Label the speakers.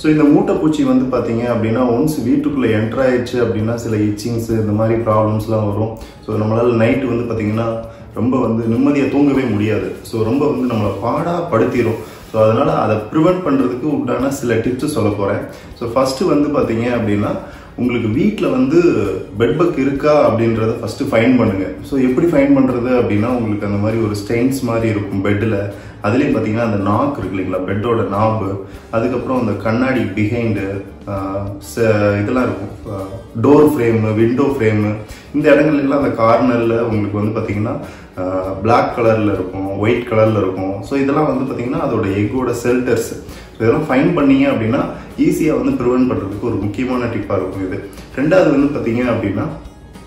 Speaker 1: so இந்த மூட்டைப்பூச்சி வந்து பார்த்தீங்க அப்படின்னா ஒன்ஸ் வீட்டுக்குள்ளே என்டர் ஆயிடுச்சு அப்படின்னா சில இச்சிங்ஸ் இந்த மாதிரி ப்ராப்ளம்ஸ்லாம் வரும் ஸோ நம்மளால் நைட்டு வந்து பார்த்தீங்கன்னா ரொம்ப வந்து நிம்மதியாக தூங்கவே முடியாது ஸோ ரொம்ப வந்து நம்மளை பாடாக படுத்திடும் ஸோ அதனால் அதை ப்ரிவெண்ட் பண்ணுறதுக்கு உண்டான சில டிப்ஸ் சொல்ல போகிறேன் ஸோ ஃபஸ்ட்டு வந்து பார்த்தீங்க அப்படின்னா உங்களுக்கு வீட்டில் வந்து பெட்பக் இருக்கா அப்படின்றத ஃபஸ்ட்டு ஃபைன் பண்ணுங்க ஸோ எப்படி ஃபைன் பண்ணுறது அப்படின்னா உங்களுக்கு அந்த மாதிரி ஒரு ஸ்டெயின்ஸ் மாதிரி இருக்கும் பெட்டில் அதுலேயும் பார்த்தீங்கன்னா அந்த நாக் இருக்கு இல்லைங்களா பெட்டோட நாபு அதுக்கப்புறம் அந்த கண்ணாடி பிஹைண்டு இதெல்லாம் இருக்கும் டோர் ஃப்ரேமு விண்டோ ஃப்ரேமு இந்த இடங்கள்லாம் அந்த கார்னரில் உங்களுக்கு வந்து பார்த்தீங்கன்னா பிளாக் கலரில் இருக்கும் ஒயிட் கலரில் இருக்கும் ஸோ இதெல்லாம் வந்து பார்த்தீங்கன்னா அதோட எக்கோட செல்டர்ஸ் இதெல்லாம் ஃபைன் பண்ணீங்க அப்படின்னா ஈஸியாக வந்து ப்ரிவென்ட் பண்ணுறதுக்கு ஒரு முக்கியமான டிப்பாக இருக்கும் இது ரெண்டாவது வந்து பார்த்தீங்க அப்படின்னா